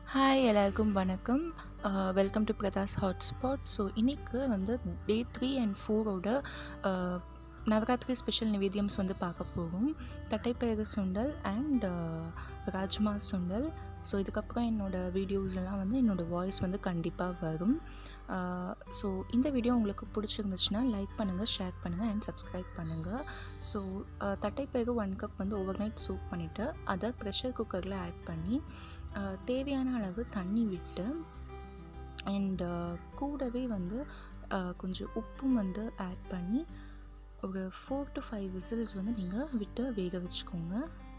hi எல்லாருக்கும் வணக்கம் welcome to பிரதாஸ் ஹாட்ஸ்பாட் ஸோ இன்றைக்கு வந்து டே த்ரீ அண்ட் ஃபோரோட நவராத்திரி ஸ்பெஷல் நிவேத்தியம்ஸ் வந்து பார்க்க போகும் தட்டைப்பயிறு சுண்டல் அண்ட் ராஜ்மா சுண்டல் ஸோ இதுக்கப்புறம் என்னோடய வீடியோஸ்லாம் வந்து என்னோடய வாய்ஸ் வந்து கண்டிப்பாக வரும் ஸோ இந்த வீடியோ உங்களுக்கு பிடிச்சிருந்துச்சுன்னா லைக் பண்ணுங்கள் ஷேர் பண்ணுங்கள் அண்ட் சப்ஸ்கிரைப் பண்ணுங்கள் ஸோ தட்டைப்பயிறு ஒன் கப் வந்து ஓவர் நைட் சூப் பண்ணிவிட்டு அதை ப்ரெஷர் குக்கரில் ஆட் பண்ணி தேவையான அளவு தண்ணி விட்டு அண்ட் கூடவே வந்து கொஞ்சம் உப்பும் வந்து ஆட் பண்ணி ஒரு ஃபோர் டு ஃபைவ் விசில்ஸ் வந்து நீங்கள் விட்டு வேக வச்சுக்கோங்க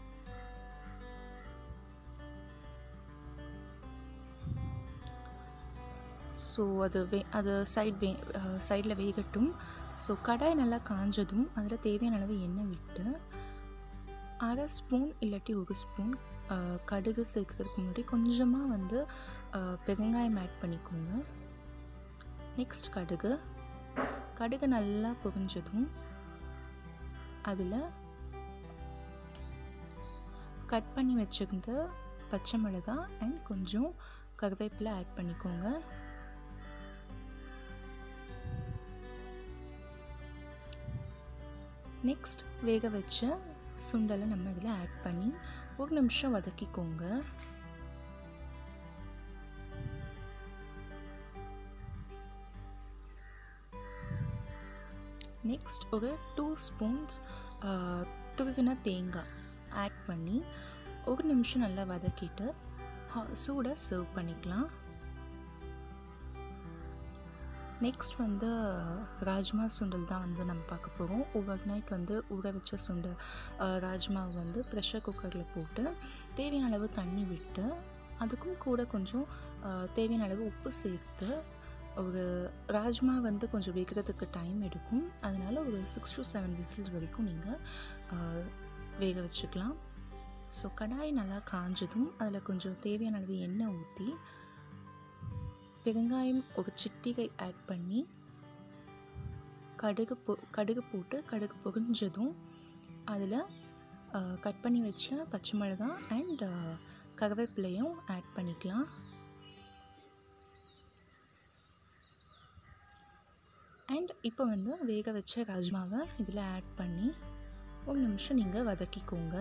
ஸோ அது வே அது சைட் வே சைடில் வேகட்டும் ஸோ கடாய் நல்லா காஞ்சதும் அதில் தேவையான அளவு எண்ணெய் விட்டு அரை ஸ்பூன் இல்லாட்டி ஒரு ஸ்பூன் கடுகு சேர்க்கறதுக்கு முன்னாடி கொஞ்சமாக வந்து பெருங்காயம் ஆட் பண்ணிக்கோங்க நெக்ஸ்ட் கடுகு கடுகு நல்லா பொரிஞ்சதும் அதில் கட் பண்ணி வச்சுருந்த பச்சை மிளகாய் அண்ட் கொஞ்சம் கருவேப்பிலை ஆட் பண்ணிக்கோங்க நெக்ஸ்ட் வேக வச்ச சுண்டலை நம்ம இதில் ஆட் பண்ணி ஒரு நிமிஷம் வதக்கிக்கோங்க நெக்ஸ்ட் ஒரு டூ ஸ்பூன்ஸ் துருகின தேங்காய் ஆட் பண்ணி ஒரு நிமிஷம் நல்லா வதக்கிட்டு சூடாக சர்வ் பண்ணிக்கலாம் நெக்ஸ்ட் வந்து ராஜ்மா சுண்டல் தான் வந்து நம்ம பார்க்க போகிறோம் ஓவர் நைட் வந்து ஊற வச்ச சுண்டல் ராஜ்மாவை வந்து ப்ரெஷர் குக்கரில் போட்டு தேவையான அளவு தண்ணி விட்டு அதுக்கும் கூட கொஞ்சம் தேவையான அளவு உப்பு சேர்த்து ஒரு ராஜ்மா வந்து கொஞ்சம் வேகிறதுக்கு டைம் எடுக்கும் அதனால் ஒரு சிக்ஸ் டு செவன் விசில்ஸ் வரைக்கும் நீங்கள் வேக வச்சுக்கலாம் ஸோ கடாய் நல்லா காஞ்சதும் அதில் கொஞ்சம் தேவையான அளவு எண்ணெய் ஊற்றி பெருங்காயம் ஒரு சிட்டிகை ஆட் பண்ணி கடுகு பொ கடுகு போட்டு கடுகு பொரிஞ்சதும் அதில் கட் பண்ணி வச்ச பச்சை மிளகாய் அண்ட் கருவேப்பிலையும் ஆட் பண்ணிக்கலாம் அண்ட் இப்போ வந்து வேக வச்ச ராஜ்மாவை இதில் ஆட் பண்ணி ஒரு நிமிஷம் நீங்கள் வதக்கிக்கோங்க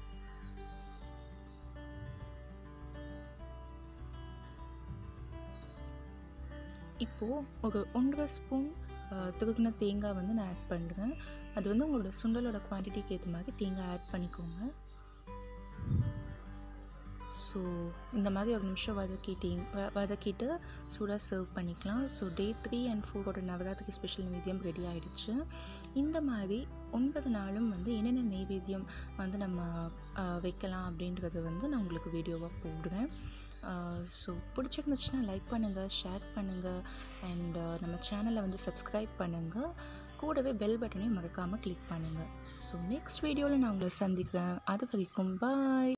இப்போது ஒரு ஒன்றரை ஸ்பூன் துருகின தேங்காய் வந்து நான் ஆட் பண்ணுறேன் அது வந்து உங்களோட சுண்டலோட குவான்டிட்டிக்கு ஏற்ற மாதிரி தேங்காய் ஆட் பண்ணிக்கோங்க ஸோ இந்த மாதிரி ஒரு நிமிஷம் வதக்கிட்டீங்க வதக்கிட்டு சூடாக சர்வ் பண்ணிக்கலாம் ஸோ டே த்ரீ அண்ட் ஃபோரோட நவராத்திரி ஸ்பெஷல் நைவேத்தியம் ரெடி ஆகிடுச்சு இந்த மாதிரி ஒன்பது நாளும் வந்து என்னென்ன நைவேத்தியம் வந்து நம்ம வைக்கலாம் அப்படின்றத வந்து நான் உங்களுக்கு வீடியோவாக போடுறேன் ஸோ பிடிச்சிருந்துச்சுன்னா லைக் பண்ணுங்கள் ஷேர் பண்ணுங்கள் அண்ட் நம்ம சேனலை வந்து சப்ஸ்கிரைப் பண்ணுங்கள் கூடவே பெல் பட்டனையும் மறக்காமல் கிளிக் பண்ணுங்கள் ஸோ நெக்ஸ்ட் வீடியோவில் நான் உங்களை சந்திக்கிறேன் அது வரைக்கும் பாய்